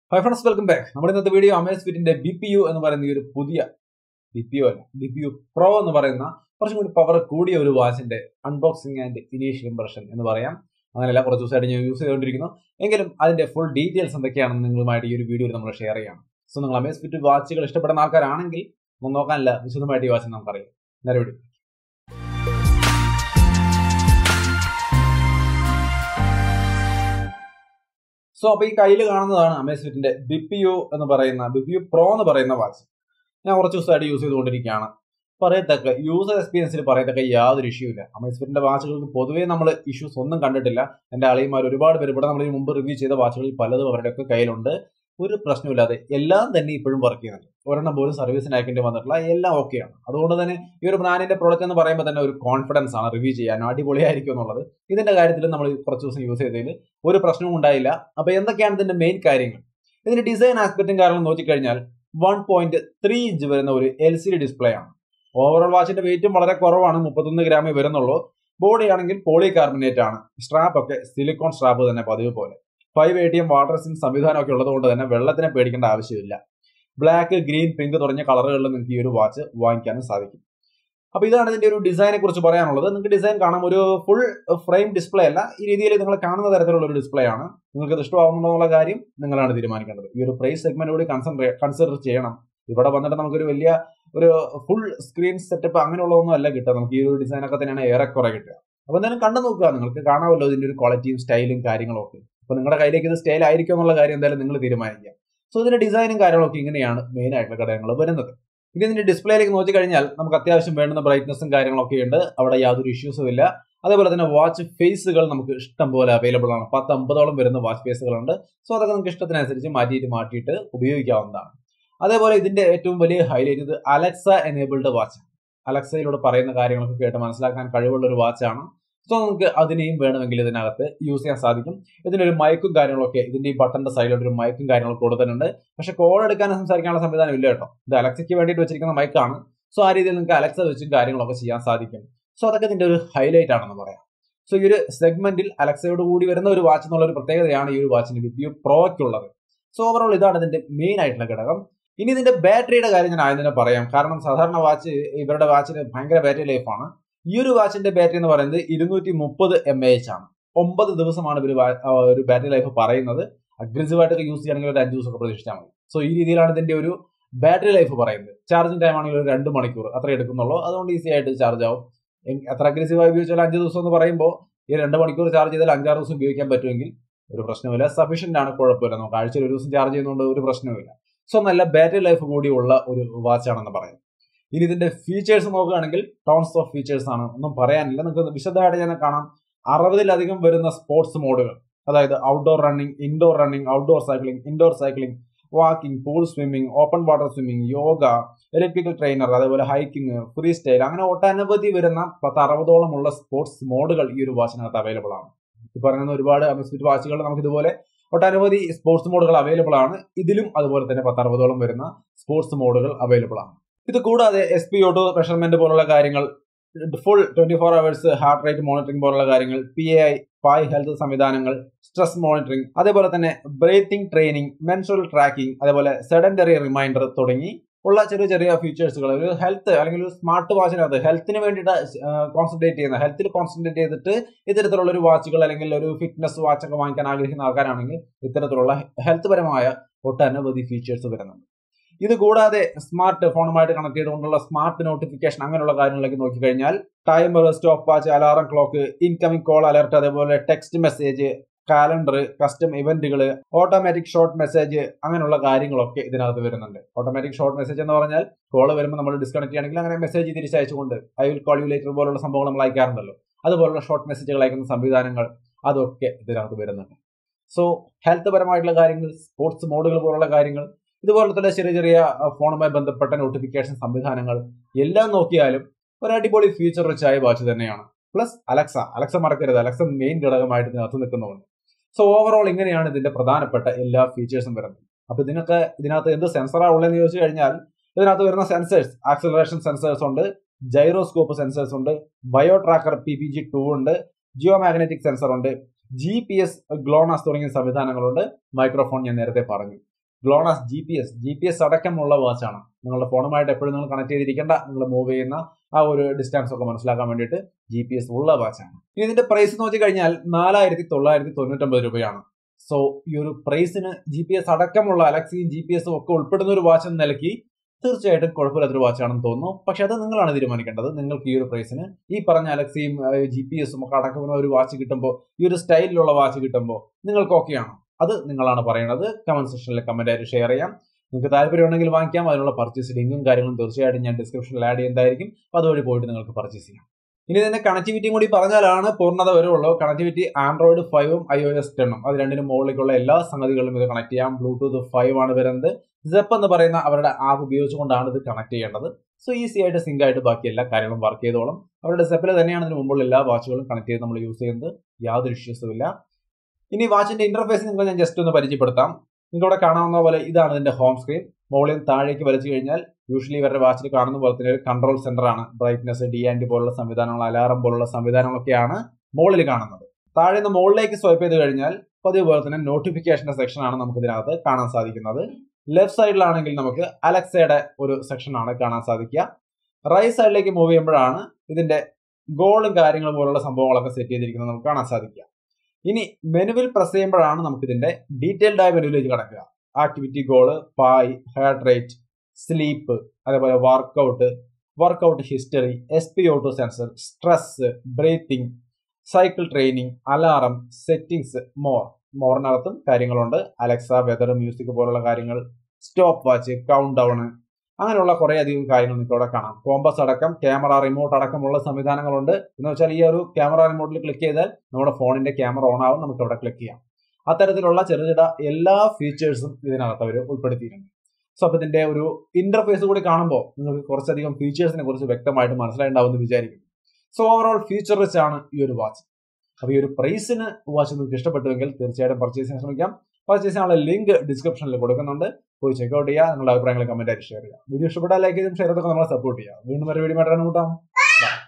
Hi friends welcome back നമ്മുടെ ഇന്നത്തെ video അമേസ് ഫിറ്റിന്റെ ബി പി യു എന്ന് പറയുന്ന ഈ ഒരു പുതിയ ബി പി യു അല്ല ബി പി യു പ്രോ എന്ന് പറയുന്ന കുറച്ചും കൂടി പവർ കൂടിയ ഒരു വാച്ചിന്റെ അൺബോക്സിംഗ് ആൻഡ് ഇനീഷ്യൽ ഇംപ്രഷൻ എന്ന് പറയാം അങ്ങനെയല്ല കുറച്ച് ദിവസമായിട്ട് ഞാൻ യൂസ് ചെയ്തുകൊണ്ടിരിക്കുന്നു എങ്കിലും അതിന്റെ ഫുൾ ഡീറ്റെയിൽസ് എന്തൊക്കെയാണെന്ന് നിങ്ങളുമായിട്ട് ഈ ഒരു വീഡിയോയിൽ നമ്മൾ ഷെയർ ചെയ്യണം സോ നിങ്ങൾ അമേസ് ഫിറ്റ് വാച്ചുകൾ ഇഷ്ടപ്പെടുന്ന ആൾക്കാരാണെങ്കിൽ ഒന്നും നോക്കാനില്ല വിശദമായിട്ട് ഈ വാച്ച് നമുക്കറിയാം നേരെ വീഡിയോ സോ അപ്പൊ ഈ കയ്യിൽ കാണുന്നതാണ് അമേസ്ഫിറ്റിന്റെ ബി പി യു എന്ന് പറയുന്ന ബി പി യു പ്രോ എന്ന് പറയുന്ന വാച്ച് ഞാൻ കുറച്ച് ദിവസമായിട്ട് യൂസ് ചെയ്തുകൊണ്ടിരിക്കുകയാണ് പറയത്തക്ക യൂസർ എക്സ്പീരിയൻസിൽ പറയത്തക്ക യാതൊരു ഇഷ്യൂ ഇല്ല അമേസ്ഫിറ്റിന്റെ വാച്ചുകൾക്ക് പൊതുവേ നമ്മൾ ഇഷ്യൂസ് ഒന്നും കണ്ടിട്ടില്ല എന്റെ അളിയന്മാർ ഒരുപാട് പേര് ഇവിടെ നമ്മൾ മുമ്പ് റിവ്യൂ ചെയ്ത വാച്ചുകളിൽ പലതും അവരുടെയൊക്കെ കയ്യിലുണ്ട് ഒരു പ്രശ്നമില്ലാതെ എല്ലാം തന്നെ ഇപ്പോഴും വർക്ക് ചെയ്യുന്നുണ്ട് ഒരെണ്ണം പോലും സർവീസിന് അയക്കേണ്ടി വന്നിട്ടില്ല എല്ലാം ഓക്കെയാണ് അതുകൊണ്ട് തന്നെ ഈ ഒരു ബ്രാൻഡിന്റെ പ്രോഡക്റ്റ് എന്ന് പറയുമ്പോൾ തന്നെ ഒരു കോൺഫിഡൻസ് ആണ് റിവ്യൂ ചെയ്യാൻ അടിപൊളിയായിരിക്കും എന്നുള്ളത് ഇതിന്റെ കാര്യത്തിൽ നമ്മൾ കുറച്ച് ദിവസം യൂസ് ചെയ്തതിൽ ഒരു പ്രശ്നവും ഉണ്ടായില്ല അപ്പൊ എന്തൊക്കെയാണ് ഇതിന്റെ മെയിൻ കാര്യങ്ങൾ ഇതിന്റെ ഡിസൈൻ ആസ്പെക്റ്റും കാരണം നോക്കിക്കഴിഞ്ഞാൽ വൺ പോയിന്റ് ത്രീ ഇഞ്ച് വരുന്ന ഒരു എൽ സി ഡി ഡിസ്പ്ലേ ആണ് ഓവറോൾ വാച്ചിന്റെ വെയിറ്റും വളരെ കുറവാണ് മുപ്പത്തൊന്ന് ഗ്രാമേ വരുന്നുള്ളൂ ബോഡി ആണെങ്കിൽ പോളി കാർബണേറ്റ് ആണ് സ്ട്രാപ്പ് ഒക്കെ സിലിക്കോൺ സ്ട്രാപ്പ് തന്നെ പതിവ് പോലെ five A T M water സിൻ സംവിധാനം ഒക്കെ ഉള്ളതുകൊണ്ട് തന്നെ വെള്ളത്തിനെ പേടിക്കേണ്ട ആവശ്യമില്ല ബ്ലാക്ക് ഗ്രീൻ പിങ്ക് തുടങ്ങിയ കളറുകളിൽ നിങ്ങൾക്ക് ഈ ഒരു വാച്ച് വാങ്ങിക്കാനും സാധിക്കും അപ്പൊ ഇതാണ് ഇതിന്റെ ഒരു ഡിസൈനെ കുറിച്ച് പറയാനുള്ളത് നിങ്ങൾക്ക് ഡിസൈൻ കാണാം ഒരു ഫുൾ ഫ്രെയിം ഡിസ്പ്ലേ അല്ല ഈ രീതിയിൽ നിങ്ങൾ കാണുന്ന തരത്തിലുള്ള ഒരു ഡിസ്പ്ലേ ആണ് നിങ്ങൾക്ക് ഇത് ഇഷ്ടമാവുന്നുള്ള കാര്യം നിങ്ങളാണ് തീരുമാനിക്കേണ്ടത് ഈ ഒരു പ്രൈസ് സെഗ്മെന്റ് കൂടി കൺസെൻട്രേ കൺസിഡർ ചെയ്യണം ഇവിടെ വന്നിട്ട് നമുക്കൊരു വലിയ ഒരു ഫുൾ സ്ക്രീൻ സെറ്റപ്പ് അങ്ങനെയുള്ളതൊന്നും അല്ല കിട്ടുക നമുക്ക് ഈ ഒരു ഡിസൈൻ ഒക്കെ തന്നെയാണ് ഏറെക്കുറെ കിട്ടുക അപ്പൊ എന്തായാലും കണ്ടു നോക്കുക നിങ്ങൾക്ക് കാണാമല്ലോ ഇതിന്റെ ഒരു ക്വാളിറ്റിയും സ്റ്റൈലും കാര്യങ്ങളും ഒക്കെ അപ്പൊ നിങ്ങളുടെ കയ്യിലേക്ക് ഇത് സ്റ്റൈൽ ആയിരിക്കും എന്നുള്ള കാര്യം എന്തായാലും നിങ്ങൾ തീരുമാനിക്കുക സോ ഇതിന്റെ ഡിസൈനും കാര്യങ്ങളൊക്കെ ഇങ്ങനെയാണ് മെയിൻ ആയിട്ടുള്ള ഘടകങ്ങൾ വരുന്നത് ഇനി ഇതിന്റെ ഡിസ്പ്ലേയിലേക്ക് നോക്കി കഴിഞ്ഞാൽ നമുക്ക് അത്യാവശ്യം വേണ്ടുന്ന ബ്രൈറ്റ്നസും കാര്യങ്ങളൊക്കെ ഉണ്ട് അവിടെ യാതൊരു ഇഷ്യൂസും ഇല്ല അതേപോലെ തന്നെ വാച്ച് ഫേസുകൾ നമുക്ക് ഇഷ്ടം പോലെ അവൈലബിൾ ആണ് പത്ത് അമ്പതോളം വരുന്ന വാച്ച് ഫേസുകളുണ്ട് സോ അതൊക്കെ നമുക്ക് ഇഷ്ടത്തിനനുസരിച്ച് മാറ്റിയിട്ട് മാറ്റിയിട്ട് ഉപയോഗിക്കാവുന്നതാണ് അതേപോലെ ഇതിന്റെ ഏറ്റവും വലിയ ഹൈലൈറ്റ് ഇത് അലക്സ എനേബിൾഡ് വാച്ച് അലക്സയിലൂടെ പറയുന്ന കാര്യങ്ങളൊക്കെ കേട്ട് മനസ്സിലാക്കാൻ കഴിവുള്ള ഒരു വാച്ചാണ് സോ നമുക്ക് അതിനെയും വേണമെങ്കിൽ ഇതിനകത്ത് യൂസ് ചെയ്യാൻ സാധിക്കും ഇതിനൊരു മയക്കും കാര്യങ്ങളൊക്കെ ഇതിന്റെ ഈ ബട്ടന്റെ സൈഡിലോട്ട് ഒരു മയക്കും കാര്യങ്ങളൊക്കെ കൊടുത്തിട്ടുണ്ട് പക്ഷെ കോൾ എടുക്കാനും സംസാരിക്കാനുള്ള സംവിധാനം ഇല്ല കേട്ടോ ഇത് അലക്സയ്ക്ക് വേണ്ടിയിട്ട് വെച്ചിരിക്കുന്ന മൈക്കാണ് സോ ആ രീതിയിൽ നിങ്ങൾക്ക് അലക്സ വെച്ചും കാര്യങ്ങളൊക്കെ ചെയ്യാൻ സാധിക്കും സോ അതൊക്കെ ഇതിന്റെ ഒരു ഹൈലൈറ്റ് ആണെന്ന് പറയാം സോ ഈ ഒരു സെഗ്മെന്റിൽ അലക്സയോട് കൂടി വരുന്ന ഒരു വാച്ച് എന്നുള്ള ഒരു പ്രത്യേകതയാണ് ഈ ഒരു വാച്ചിന് വിപ്പിയു പ്രോയ്ക്കുള്ളത് സോ ഓവറോൾ ഇതാണ് ഇതിന്റെ മെയിൻ ആയിട്ടുള്ള ഘടകം ഇനി ഇതിന്റെ ബാറ്ററിയുടെ കാര്യം ഞാൻ ആദ്യം തന്നെ പറയാം കാരണം സാധാരണ വാച്ച് ഇവരുടെ വാച്ചിന് ഭയങ്കര ബാറ്ററി ലൈഫാണ് ഈ ഒരു വാച്ചിന്റെ ബാറ്ററി എന്ന് പറയുന്നത് ഇരുന്നൂറ്റി മുപ്പത് എം എ എച്ച് ആണ് ഒമ്പത് ദിവസമാണ് ഇവർ ഒരു ബാറ്ററി ലൈഫ് പറയുന്നത് അഗ്രസീവായിട്ടൊക്കെ യൂസ് ചെയ്യണമെങ്കിൽ ഒരു അഞ്ച് ദിവസമൊക്കെ പ്രതീക്ഷിച്ചാൽ മതി സോ ഈ രീതിയിലാണ് ഇതിന്റെ ഒരു ബാറ്ററി ലൈഫ് പറയുന്നത് ചാർജിങ് ടൈം ആണെങ്കിൽ ഒരു രണ്ട് മണിക്കൂർ അത്ര എടുക്കുന്നുള്ളൂ അതുകൊണ്ട് ഈസി ആയിട്ട് ചാർജ് ആവും എത്ര അഗ്രസീവായി ഉപയോഗിച്ചാൽ അഞ്ച് ദിവസം എന്ന് പറയുമ്പോൾ ഈ രണ്ട് മണിക്കൂർ ചാർജ് ചെയ്താൽ അഞ്ചാറ് ദിവസം ഉപയോഗിക്കാൻ പറ്റുമെങ്കിൽ ഒരു പ്രശ്നമില്ല സഫീഷ്യന്റ് ആണ് കുഴപ്പമില്ല നമുക്ക് ആഴ്ചയിൽ ഒരു ദിവസം ചാർജ് ചെയ്യുന്നതുകൊണ്ട് ഒരു പ്രശ്നമില്ല സോ നല്ല ബാറ്ററി ലൈഫ് കൂടിയുള്ള ഒരു വാച്ചാണെന്ന് പറയാം ഇനി ഇതിന്റെ ഫീച്ചേഴ്സ് നോക്കുകയാണെങ്കിൽ ടോൺസ് ഓഫ് ഫീച്ചേഴ്സ് ആണ് ഒന്നും പറയാനില്ല നിങ്ങൾക്ക് വിശദമായിട്ട് ഞാൻ കാണാം അറുപതിലധികം വരുന്ന സ്പോർട്സ് മോഡുകൾ അതായത് outdoor running indoor running outdoor cycling indoor cycling walking pool swimming open water swimming yoga electrical trainer അതേപോലെ ഹൈക്കിംഗ് ഫ്രീ സ്റ്റൈൽ അങ്ങനെ ഒട്ടനവധി വരുന്ന പത്ത് അറുപതോളമുള്ള സ്പോർട്സ് മോഡുകൾ ഈ ഒരു വാച്ചിനകത്ത് അവൈലബിൾ ആണ് ഈ പറയുന്ന ഒരുപാട് അമസ്ഫിറ്റ് വാച്ചുകൾ നമുക്ക് ഇതുപോലെ ഒട്ടനവധി സ്പോർട്സ് മോഡുകൾ അവൈലബിൾ ആണ് ഇതിലും അതുപോലെ തന്നെ പത്തറുപതോളം വരുന്ന സ്പോർട്സ് മോഡുകൾ അവൈലബിൾ ആണ് ഇത് കൂടാതെ എസ് പി ഓട്ടോ മെഷർമെന്റ് പോലുള്ള കാര്യങ്ങൾ full twenty four hours heart rate monitoring പോലുള്ള കാര്യങ്ങൾ P A I PAI health സംവിധാനങ്ങൾ സ്ട്രെസ് മോണിറ്ററിംഗ് അതേപോലെ തന്നെ ബ്രീത്തിങ് ട്രെയിനിങ് മെൻസുറൽ ട്രാക്കിംഗ് അതേപോലെ സെഡൻഡറി റിമൈൻഡർ തുടങ്ങി ഉള്ള ചെറിയ ചെറിയ ഫീച്ചേഴ്സുകൾ ഒരു ഹെൽത്ത് അല്ലെങ്കിൽ ഒരു സ്മാർട്ട് വാച്ചിനകത്ത് ഹെൽത്തിന് വേണ്ടിയിട്ട് കോൺസെൻട്രേറ്റ് ചെയ്യുന്ന ഹെൽത്തിൽ കോൺസെൻട്രേറ്റ് ചെയ്തിട്ട് ഇത്തരത്തിലുള്ള ഒരു വാച്ചുകൾ അല്ലെങ്കിൽ ഒരു ഫിറ്റ്നസ് വാച്ചൊക്കെ വാങ്ങിക്കാൻ ആഗ്രഹിക്കുന്ന ആൾക്കാരാണെങ്കിൽ ഇത്തരത്തിലുള്ള ഹെൽത്ത് പരമായ ഒട്ടനവധി ഫീച്ചേഴ്സ് വരുന്നുണ്ട് ഇത് കൂടാതെ സ്മാർട്ട് ഫോണുമായിട്ട് കണക്ട് ചെയ്തുകൊണ്ടുള്ള സ്മാർട്ട് നോട്ടിഫിക്കേഷൻ അങ്ങനെയുള്ള കാര്യങ്ങളിലേക്ക് നോക്കിക്കഴിഞ്ഞാൽ timer stopwatch alarm clock incoming call alert അതേപോലെ ടെക്സ്റ്റ് മെസ്സേജ് കാലണ്ടർ കസ്റ്റം ഇവന്റുകൾ ഓട്ടോമാറ്റിക് ഷോർട്ട് മെസ്സേജ് അങ്ങനെയുള്ള കാര്യങ്ങളൊക്കെ ഇതിനകത്ത് വരുന്നുണ്ട് ഓട്ടോമാറ്റിക് ഷോർട്ട് മെസ്സേജ് എന്ന് പറഞ്ഞാൽ കോൾ വരുമ്പോൾ നമ്മൾ ഡിസ്കണക്ട് ചെയ്യണമെങ്കിൽ അങ്ങനെ മെസ്സേജ് തിരിച്ചയച്ചുകൊണ്ട് I will call you later പോലുള്ള സംഭവങ്ങൾ നമ്മൾ അയക്കാറുണ്ടല്ലോ അതുപോലുള്ള ഷോർട്ട് മെസ്സേജുകൾ അയക്കുന്ന സംവിധാനങ്ങൾ അതൊക്കെ ഇതിനകത്ത് വരുന്നുണ്ട് സോ ഹെൽത്ത് പരമായിട്ടുള്ള കാര്യങ്ങൾ സ്പോർട്സ് മോഡുകൾ പോലുള്ള കാര്യങ്ങൾ ഇതുപോലത്തെ ചെറിയ ചെറിയ ഫോണുമായി ബന്ധപ്പെട്ട നോട്ടിഫിക്കേഷൻ സംവിധാനങ്ങൾ എല്ലാം നോക്കിയാലും ഒരു അടിപൊളി ഫീച്ചർ റിച്ച് ആയ വാച്ച് തന്നെയാണ് പ്ലസ് അലക്സ അലക്സ മറക്കരുത് അലക്സ മെയിൻ ഘടകമായിട്ട് ഇതിനകത്ത് നിൽക്കുന്നുണ്ട് സോ ഓവറോൾ ഇങ്ങനെയാണ് ഇതിന്റെ പ്രധാനപ്പെട്ട എല്ലാ ഫീച്ചേഴ്സും വരുന്നത് അപ്പൊ ഇതിനൊക്കെ ഇതിനകത്ത് എന്ത് സെൻസറാ ഉള്ളതെന്ന് ചോദിച്ചു കഴിഞ്ഞാൽ ഇതിനകത്ത് വരുന്ന സെൻസേഴ്സ് ആക്സലറേഷൻ സെൻസേഴ്സ് ഉണ്ട് ജൈറോസ്കോപ്പ് സെൻസേഴ്സ് ഉണ്ട് bio tracker P P G two ഉണ്ട് ജിയോ മാഗ്നറ്റിക് സെൻസർ ഉണ്ട് ജി പി എസ് ഗ്ലോണാസ് തുടങ്ങിയ സംവിധാനങ്ങളുണ്ട് മൈക്രോഫോൺ ഞാൻ നേരത്തെ പറഞ്ഞു GLONASS G P S G P S അടക്കമുള്ള വാച്ചാണ് നിങ്ങളുടെ ഫോണുമായിട്ട് എപ്പോഴും നിങ്ങൾ കണക്ട് ചെയ്തിരിക്കേണ്ട നിങ്ങൾ മൂവ് ചെയ്യുന്ന ആ ഒരു ഡിസ്റ്റൻസ് ഒക്കെ മനസ്സിലാക്കാൻ വേണ്ടിയിട്ട് ജി പി എസ് ഉള്ള വാച്ചാണ് ഇനി ഇതിന്റെ പ്രൈസ് നോക്കി കഴിഞ്ഞാൽ നാലായിരത്തി തൊള്ളായിരത്തി തൊണ്ണൂറ്റൊമ്പത് രൂപയാണ് സോ ഈ ഒരു പ്രൈസിന് ജി പി എസ് അടക്കമുള്ള അലക്സിയും ജി പി എസും ഒക്കെ ഉൾപ്പെടുന്ന ഒരു വാച്ച് എന്ന നിലയ്ക്ക് തീർച്ചയായിട്ടും കുഴപ്പമില്ലാത്തൊരു വാച്ചാണെന്ന് തോന്നുന്നു പക്ഷെ അത് നിങ്ങളാണ് തീരുമാനിക്കേണ്ടത് നിങ്ങൾക്ക് ഈ ഒരു പ്രൈസിന് ഈ പറഞ്ഞ അലക്സിയും ജി പി എസും ഒക്കെ അടക്കമുള്ള ഒരു വാച്ച് കിട്ടുമ്പോൾ ഈ ഒരു സ്റ്റൈലിലുള്ള വാച്ച് കിട്ടുമ്പോൾ നിങ്ങൾക്ക് ഓക്കെയാണോ അത് നിങ്ങളാണ് പറയുന്നത് കമന്റ് സെക്ഷനിൽ കമന്റ് ആയിട്ട് ഷെയർ ചെയ്യാം നിങ്ങൾക്ക് താല്പര്യമുണ്ടെങ്കിൽ വാങ്ങിക്കാം അതിനുള്ള പർച്ചേസ് ലിങ്കും കാര്യങ്ങളും തീർച്ചയായിട്ടും ഞാൻ ഡിസ്ക്രിപ്ഷനിൽ ആഡ് ചെയ്യുന്നതായിരിക്കും അപ്പോൾ അതുവഴി പോയിട്ട് നിങ്ങൾക്ക് പർച്ചേസ് ചെയ്യാം ഇനി ഇതിന്റെ കണക്ടിവിറ്റിയും കൂടി പറഞ്ഞാലാണ് പൂർണ്ണത വരുള്ളൂ കണക്ടിവിറ്റി ആൻഡ്രോയിഡ് ഫൈവും ഐ ഒ എസ് ടെണ്ണും അത് രണ്ടിനും മുകളിലേക്കുള്ള എല്ലാ സംഗതികളും ഇത് കണക്ട് ചെയ്യാം ബ്ലൂടൂത്ത് ഫൈവ് ആണ് വരുന്നത് സെപ്പ് എന്ന് പറയുന്ന അവരുടെ ആപ്പ് ഉപയോഗിച്ചുകൊണ്ടാണ് ഇത് കണക്ട് ചെയ്യേണ്ടത് സോ ഈസി ആയിട്ട് സിങ്ക് ആയിട്ട് ബാക്കി എല്ലാ കാര്യങ്ങളും വർക്ക് ചെയ്തോളും അവരുടെ സെപ്പിൽ തന്നെയാണ് ഇതിന് മുമ്പുള്ള എല്ലാ വാച്ചുകളും കണക്ട് ചെയ്ത് നമ്മൾ യൂസ് ചെയ്യുന്നത് യാതൊരു ഇഷ്യൂസും ഇല്ല ഇനി വാച്ചിന്റെ ഇന്റർഫേസ് നിങ്ങൾക്ക് ഞാൻ ജസ്റ്റ് ഒന്ന് പരിചയപ്പെടുത്താം നിങ്ങൾക്ക് ഇവിടെ കാണാവുന്ന പോലെ ഇതാണ് ഇതിന്റെ ഹോം സ്ക്രീൻ മുകളിൽ താഴേക്ക് വലിച്ചു കഴിഞ്ഞാൽ യൂഷ്വലി ഇവരുടെ വാച്ചിൽ കാണുന്ന പോലെ തന്നെ ഒരു കൺട്രോൾ സെന്റർ ആണ് ബ്രൈറ്റ്നസ് ഡി ആൻഡ് പോലുള്ള സംവിധാനങ്ങൾ അലാറം പോലുള്ള സംവിധാനങ്ങളൊക്കെയാണ് മുകളിൽ കാണുന്നത് താഴെ നിന്ന് മുകളിലേക്ക് സ്വൈപ്പ് ചെയ്ത് കഴിഞ്ഞാൽ പതിവ് പോലെ തന്നെ നോട്ടിഫിക്കേഷന്റെ സെക്ഷൻ ആണ് നമുക്ക് ഇതിനകത്ത് കാണാൻ സാധിക്കുന്നത് ലെഫ്റ്റ് സൈഡിലാണെങ്കിൽ നമുക്ക് അലക്സയുടെ ഒരു സെക്ഷൻ ആണ് കാണാൻ സാധിക്കുക റൈറ്റ് സൈഡിലേക്ക് മൂവ് ചെയ്യുമ്പോഴാണ് ഇതിന്റെ ഗോളും കാര്യങ്ങളും പോലുള്ള സംഭവങ്ങളൊക്കെ സെറ്റ് ചെയ്തിരിക്കുന്നത് നമുക്ക് കാണാൻ സാധിക്കുക ഇനി മെനുവിൽ പ്രസ് ചെയ്യുമ്പോഴാണ് നമുക്ക് ഇതിന്റെ ഡീറ്റെയിൽഡ് ആയ മെനുവിലേക്ക് കടക്കുക activity goal PAI heart rate sleep അതേപോലെ workout workout history S P auto sensor stress breathing cycle training alarm settings more മോറിനകത്തും കാര്യങ്ങളുണ്ട് അലക്സ വെതർ മ്യൂസിക് പോലുള്ള കാര്യങ്ങൾ സ്റ്റോപ്പ് വാച്ച് കൗണ്ട് ഡൗൺ അങ്ങനെയുള്ള കുറെ അധികം കാര്യങ്ങൾ നിങ്ങൾക്ക് ഇവിടെ കാണാം കോമ്പസ് അടക്കം ക്യാമറ റിമോട്ട് അടക്കമുള്ള സംവിധാനങ്ങളുണ്ട് എന്ന് വെച്ചാൽ ഈ ഒരു ക്യാമറ റിമോട്ടിൽ ക്ലിക്ക് ചെയ്താൽ നമ്മുടെ ഫോണിന്റെ ക്യാമറ ഓൺ ആവും നമുക്ക് ഇവിടെ ക്ലിക്ക് ചെയ്യാം അത്തരത്തിലുള്ള ചെറുകിട എല്ലാ ഫീച്ചേഴ്സും ഇതിനകത്ത് അവർ ഉൾപ്പെടുത്തിയിട്ടുണ്ട് സോ അപ്പൊ ഇതിന്റെ ഒരു ഇന്റർഫേസ് കൂടി കാണുമ്പോൾ നിങ്ങൾക്ക് കുറച്ചധികം ഫീച്ചേഴ്സിനെ കുറിച്ച് വ്യക്തമായിട്ട് മനസ്സിലായിട്ടുണ്ടാവും എന്ന് വിചാരിക്കുന്നു സോ ഓവറോൾ ഫീച്ചർ റിച്ച് ആണ് ഈ ഒരു വാച്ച് അപ്പൊ ഈ ഒരു പ്രൈസിന് വാച്ച് നിങ്ങൾക്ക് ഇഷ്ടപ്പെട്ടുവെങ്കിൽ തീർച്ചയായിട്ടും പർച്ചേസ് ചെയ്യാൻ ശ്രമിക്കാം പർച്ചേസ് ചെയ്യാനുള്ള ലിങ്ക് ഡിസ്ക്രിപ്ഷനിൽ കൊടുക്കുന്നുണ്ട് പോയി ചെക്ക്ഔട്ട് ചെയ്യുക നിങ്ങളുടെ അഭിപ്രായങ്ങൾ കമന്റ് ആയിട്ട് ഷെയർ ചെയ്യുക വീഡിയോ ഇഷ്ടപ്പെട്ടാൽ ലൈക്ക് ചെയ്തും ഷെയർ ചെയ്തൊക്കെ നമ്മളെ സപ്പോർട്ട് ചെയ്യുക വീണ്ടും ഒരു വീഡിയോ ആയിട്ട് കൂട്ടാം Bye.